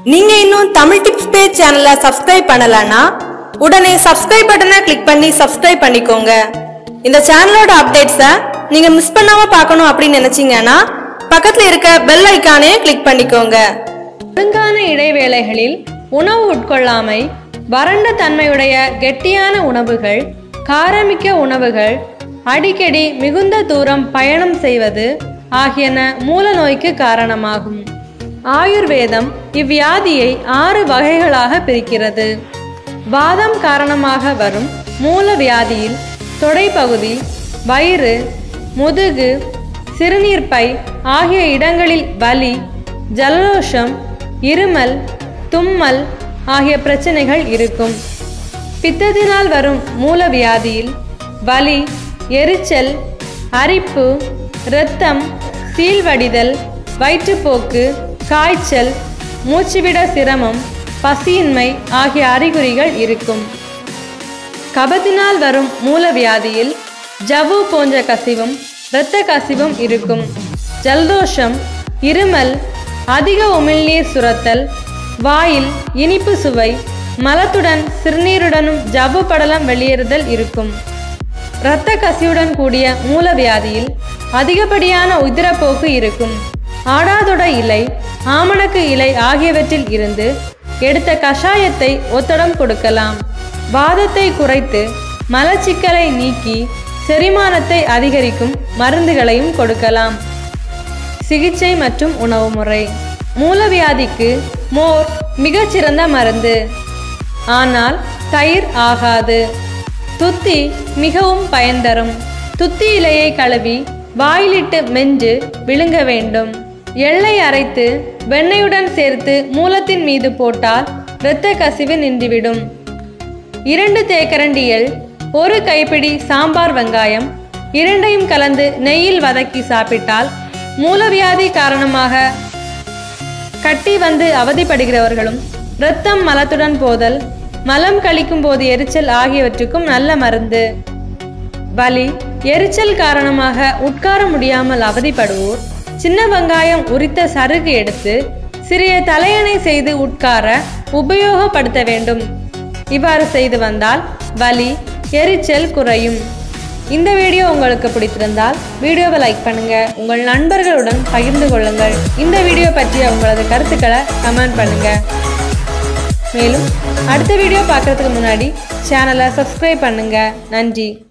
நீங்க இன்னும் Tamil tips page சேனலை சப்ஸ்கிரைப் பண்ணலனா உடனே சப்ஸ்கிரைப் பட்டனை கிளிக் பண்ணி சப்ஸ்கிரைப் பண்ணிக்கோங்க இந்த சேனலோட அப்டேட்ஸை நீங்க மிஸ் பண்ணாம பார்க்கணும் அப்படின்னு நினைச்சீங்கன்னா பக்கத்துல இருக்க பெல் ஐகானே கிளிக் பண்ணிக்கோங்க ஒழுங்கான இடைவேளைகளில் உணவு உட்கொள்ளாமை வறண்ட தன்மையுடைய கெட்டியான உணவுகள் காரமிக்க உணவுகள் அடிக்கடி மிகுந்த தூரம் பயணம் செய்வது ஆகியன மூல நோய்க்கு காரணமாகும் ஆயுர்வேதம் இவ்வியாதியை ஆறு வகைகளாக பிரிக்கிறது வாதம் காரணமாக வரும் மூல வியாதியில் தொடைப்பகுதி வயிறு முதுகு சிறுநீர்ப்பை ஆகிய இடங்களில் வலி ஜலதோஷம் இருமல் தும்மல் ஆகிய பிரச்சனைகள் இருக்கும் பித்தத்தினால் வரும் மூல வியாதியில் வலி எரிச்சல் அரிப்பு இரத்தம் சீழ்வடிதல் வயிற்றுப்போக்கு காய்ச்சல் மூச்சுவிட சிரமம் பசியின்மை ஆகிய அறிகுறிகள் இருக்கும் கபத்தினால் வரும் மூலவியாதியில் ஜவ்வு போன்ற கசிவும் இரத்த கசிவும் இருக்கும் ஜலதோஷம் இருமல் அதிக உமிழ்நீர் சுரத்தல் வாயில் இனிப்பு சுவை மலத்துடன் சிறுநீருடனும் ஜவ்வு படலம் வெளியேறுதல் இருக்கும் இரத்த கசிவுடன் கூடிய மூலவியாதியில் அதிகப்படியான உதிரப்போக்கு இருக்கும் ஆடாதொட இலை ஆமணக்கு இலை ஆகியவற்றில் இருந்து எடுத்த கஷாயத்தை ஒத்தடம் கொடுக்கலாம் வாதத்தை குறைத்து மலச்சிக்கலை நீக்கி செரிமானத்தை அதிகரிக்கும் மருந்துகளையும் கொடுக்கலாம் சிகிச்சை மற்றும் உணவு முறை மூலவியாதிக்கு மோர் மிகச்சிறந்த மருந்து ஆனால் தயிர் ஆகாது துத்தி மிகவும் பயன் தரும் துத்தி இலையை கழுவி வாயிலிட்டு மென்று விழுங்க வேண்டும் எள்ளை அரைத்து வெண்ணெயுடன் சேர்த்து மூலத்தின் மீது போட்டால் இரத்த கசிவு நின்றுவிடும் இரண்டு தேக்கரண்டி எள் ஒரு கைப்பிடி சாம்பார் வெங்காயம் இரண்டையும் கலந்து நெய்யில் வதக்கி சாப்பிட்டால் மூலவியாதி காரணமாக கட்டி வந்து அவதிப்படுகிறவர்களும் இரத்தம் மலத்துடன் போதல் மலம் கழிக்கும் போது எரிச்சல் ஆகியவற்றுக்கும் நல்ல மருந்து வலி எரிச்சல் காரணமாக உட்கார முடியாமல் அவதிப்படுவோர் சின்ன வெங்காயம் உரித்த சருகு எடுத்து சிறிய தலையணை செய்து உட்கார உபயோகப்படுத்த வேண்டும் இவ்வாறு செய்து வந்தால் வலி எரிச்சல் குறையும் இந்த வீடியோ உங்களுக்கு பிடித்திருந்தால் வீடியோவை லைக் பண்ணுங்க உங்கள் நண்பர்களுடன் பகிர்ந்து கொள்ளுங்கள் இந்த வீடியோ பற்றிய உங்களது கருத்துக்களை கமெண்ட் பண்ணுங்க மேலும் அடுத்த வீடியோ பார்க்கறதுக்கு முன்னாடி சேனலை சப்ஸ்கிரைப் பண்ணுங்க நன்றி